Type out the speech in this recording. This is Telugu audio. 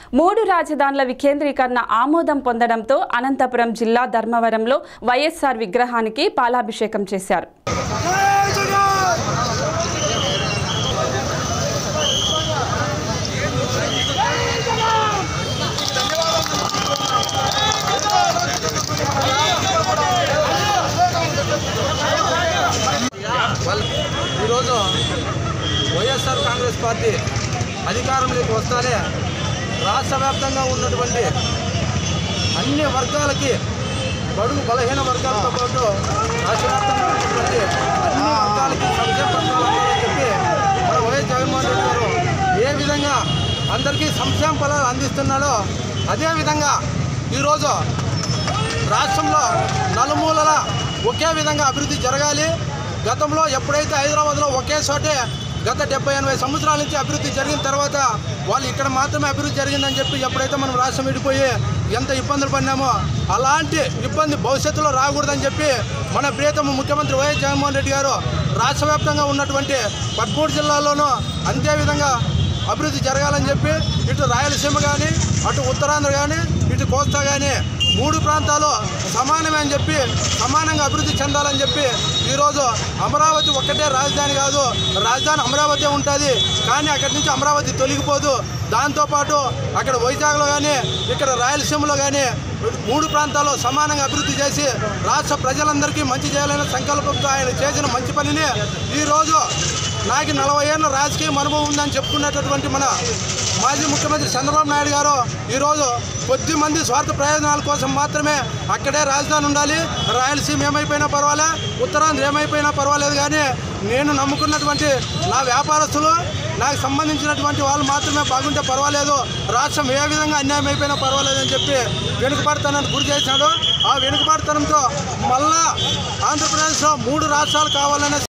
మూడు రాజధానుల వికేంద్రీకరణ ఆమోదం పొందడంతో అనంతపురం జిల్లా ధర్మవరంలో వైఎస్ఆర్ విగ్రహానికి పాలాభిషేకం చేశారు వాళ్ళు ఈరోజు వైఎస్ఆర్ కాంగ్రెస్ పార్టీ అధికారంలోకి వస్తానే రాష్ట్ర వ్యాప్తంగా ఉన్నటువంటి అన్ని వర్గాలకి బడుగు బలహీన వర్గాలతో పాటు రాష్ట్ర వ్యాప్తంగా ఉన్నటువంటి అన్ని వర్గాలకి సంక్షేమ పథకాలు అందాలని చెప్పి మన వైఎస్ జగన్మోహన్ రెడ్డి గారు ఏ విధంగా అందరికీ సంక్షేమ ఫలాలు అందిస్తున్నాడో అదేవిధంగా ఈరోజు రాష్ట్రంలో నలుమూలల ఒకే విధంగా అభివృద్ధి జరగాలి గతంలో ఎప్పుడైతే హైదరాబాద్లో ఒకే చోటే గత డెబ్బై ఎనభై సంవత్సరాల నుంచి అభివృద్ధి జరిగిన తర్వాత వాళ్ళు ఇక్కడ మాత్రమే అభివృద్ధి జరిగిందని చెప్పి ఎప్పుడైతే మనం రాష్ట్రం విడిపోయి ఎంత ఇబ్బందులు పడినామో అలాంటి ఇబ్బంది భవిష్యత్తులో రాకూడదని చెప్పి మన ప్రియతమ ముఖ్యమంత్రి వైఎస్ జగన్మోహన్ రెడ్డి గారు రాష్ట్ర వ్యాప్తంగా ఉన్నటువంటి పదమూడు జిల్లాల్లోనూ అంతే విధంగా అభివృద్ధి జరగాలని చెప్పి ఇటు రాయలసీమ కానీ అటు ఉత్తరాంధ్ర కానీ ఇటు కోస్తా కానీ మూడు ప్రాంతాలు సమానమే అని చెప్పి సమానంగా అభివృద్ధి చెందాలని చెప్పి ఈరోజు అమరావతి ఒక్కటే రాజధాని కాదు రాజధాని అమరావతి ఉంటుంది కానీ అక్కడి నుంచి అమరావతి తొలగిపోదు దాంతోపాటు అక్కడ వైజాగ్లో కానీ ఇక్కడ రాయలసీమలో కానీ మూడు ప్రాంతాల్లో సమానంగా అభివృద్ధి చేసి రాష్ట్ర ప్రజలందరికీ మంచి చేయాలనే సంకల్పంతో ఆయన చేసిన మంచి పనిని ఈరోజు నాకు నలభై ఏళ్ళ రాజకీయ అనుభవం ఉందని చెప్పుకున్నటువంటి మన మాజీ ముఖ్యమంత్రి చంద్రబాబు నాయుడు గారు ఈరోజు కొద్ది మంది స్వార్థ ప్రయోజనాల కోసం మాత్రమే అక్కడే రాజధాని ఉండాలి రాయలసీమ ఏమైపోయినా పర్వాలే ఉత్తరాంధ్ర ఏమైపోయినా పర్వాలేదు కానీ నేను నమ్ముకున్నటువంటి నా వ్యాపారస్తులు నాకు సంబంధించినటువంటి వాళ్ళు మాత్రమే బాగుంటే పర్వాలేదు రాష్ట్రం ఏ విధంగా అన్యాయం అయిపోయినా పర్వాలేదు అని చెప్పి వెనుకబడతానని గురి చేశాడు ఆ వెనుకబడతనంతో మళ్ళా ఆంధ్రప్రదేశ్లో మూడు రాష్ట్రాలు కావాలనే